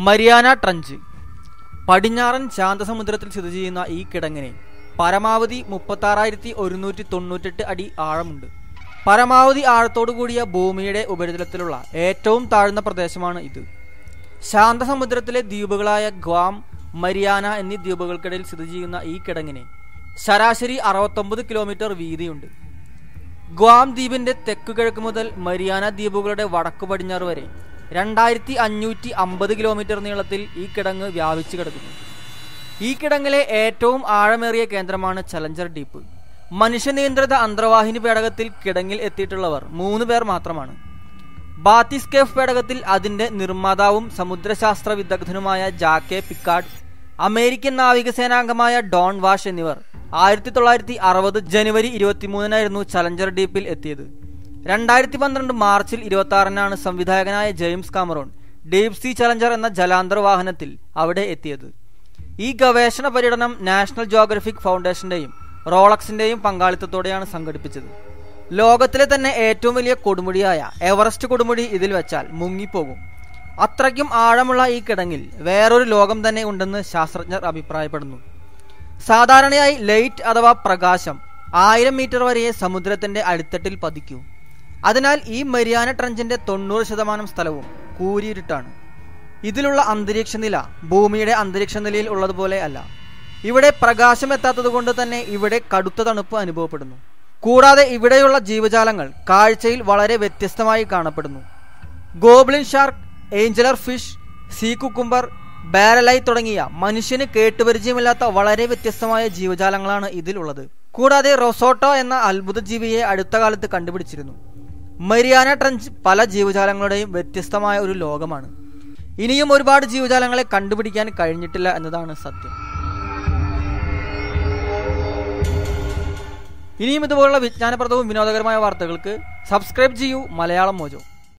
Mariana trench പടിഞ്ഞാറൻ ശാന്തസമുദ്രത്തിൽ സ്ഥിതി ചെയ്യുന്ന ഈ കിടങ്ങിന് പരമാവധി മുപ്പത്താറായിരത്തി ഒരുന്നൂറ്റി തൊണ്ണൂറ്റെട്ട് അടി ആഴമുണ്ട് പരമാവധി ആഴത്തോടു കൂടിയ ഭൂമിയുടെ ഉപരിതലത്തിലുള്ള ഏറ്റവും താഴ്ന്ന പ്രദേശമാണ് ഇത് ശാന്തസമുദ്രത്തിലെ ദ്വീപുകളായ ഗ്വാം മരിയാന എന്നീ ദ്വീപുകൾക്കിടയിൽ സ്ഥിതി ചെയ്യുന്ന ഈ കിടങ്ങിന് ശരാശരി അറുപത്തൊമ്പത് കിലോമീറ്റർ വീതിയുണ്ട് ഗ്വാം ദ്വീപിന്റെ തെക്ക് കിഴക്ക് മുതൽ മരിയാന ദ്വീപുകളുടെ വടക്കു പടിഞ്ഞാറ് വരെ രണ്ടായിരത്തി അഞ്ഞൂറ്റി അമ്പത് കിലോമീറ്റർ നീളത്തിൽ ഈ കിടങ്ങ് വ്യാപിച്ചു കിടക്കുന്നു ഈ കിടങ്ങിലെ ഏറ്റവും ആഴമേറിയ കേന്ദ്രമാണ് ചലഞ്ചർ ഡീപ്പ് മനുഷ്യനിയന്ത്രിത അന്തർവാഹിനി പേടകത്തിൽ കിടങ്ങിൽ എത്തിയിട്ടുള്ളവർ മൂന്ന് പേർ മാത്രമാണ് ബാത്തിസ്കേഫ് പേടകത്തിൽ അതിന്റെ നിർമ്മാതാവും സമുദ്രശാസ്ത്ര വിദഗ്ധനുമായ ജാക്കെ പിക്കാർഡ് അമേരിക്കൻ നാവികസേനാംഗമായ ഡോൺ വാഷ് എന്നിവർ ആയിരത്തി തൊള്ളായിരത്തി അറുപത് ജനുവരി ഇരുപത്തിമൂന്നിനായിരുന്നു ചലഞ്ചർ ഡീപ്പിൽ എത്തിയത് രണ്ടായിരത്തി പന്ത്രണ്ട് മാർച്ചിൽ ഇരുപത്തി ആറിനാണ് സംവിധായകനായ James Cameron Deep Sea Challenger എന്ന ജലാന്തർ വാഹനത്തിൽ അവിടെ എത്തിയത് ഈ ഗവേഷണ പര്യടനം നാഷണൽ ജോഗ്രഫിക് ഫൗണ്ടേഷന്റെയും റോളക്സിന്റെയും പങ്കാളിത്തത്തോടെയാണ് സംഘടിപ്പിച്ചത് ലോകത്തിലെ തന്നെ ഏറ്റവും വലിയ കൊടുമുടിയായ എവറസ്റ്റ് കൊടുമുടി ഇതിൽ വെച്ചാൽ മുങ്ങിപ്പോകും അത്രയ്ക്കും ആഴമുള്ള ഈ കിടങ്ങിൽ വേറൊരു ലോകം തന്നെ ഉണ്ടെന്ന് ശാസ്ത്രജ്ഞർ അഭിപ്രായപ്പെടുന്നു സാധാരണയായി ലൈറ്റ് അഥവാ പ്രകാശം ആയിരം മീറ്റർ വരെ സമുദ്രത്തിന്റെ അടിത്തട്ടിൽ പതിക്കൂ അതിനാൽ ഈ മരിയാന ട്രഞ്ചിന്റെ തൊണ്ണൂറ് ശതമാനം സ്ഥലവും കൂരിരുട്ടാണ് ഇതിലുള്ള അന്തരീക്ഷ നില ഭൂമിയുടെ അന്തരീക്ഷ നിലയിൽ ഉള്ളതുപോലെ അല്ല ഇവിടെ പ്രകാശം എത്താത്തത് കൊണ്ട് തന്നെ ഇവിടെ കടുത്ത തണുപ്പ് അനുഭവപ്പെടുന്നു കൂടാതെ ഇവിടെയുള്ള ജീവജാലങ്ങൾ കാഴ്ചയിൽ വളരെ വ്യത്യസ്തമായി കാണപ്പെടുന്നു goblin shark angler fish sea cucumber barreleye തുടങ്ങിയ മനുഷ്യന് കേട്ടുപരിചയമില്ലാത്ത വളരെ വ്യത്യസ്തമായ ജീവജാലങ്ങളാണ് ഇതിലുള്ളത് കൂടാതെ റൊസോട്ടോ എന്ന അത്ഭുത ജീവിയെ അടുത്ത കാലത്ത് കണ്ടുപിടിച്ചിരുന്നു മരിയാന ട്രഞ്ച് പല ജീവജാലങ്ങളുടെയും വ്യത്യസ്തമായ ഒരു ലോകമാണ് ഇനിയും ഒരുപാട് ജീവജാലങ്ങളെ കണ്ടുപിടിക്കാൻ കഴിഞ്ഞിട്ടില്ല എന്നതാണ് സത്യം ഇനിയും ഇതുപോലുള്ള വിജ്ഞാനപ്രദവും വിനോദകരമായ വാർത്തകൾക്ക് സബ്സ്ക്രൈബ് ചെയ്യൂ മലയാളം മോജോ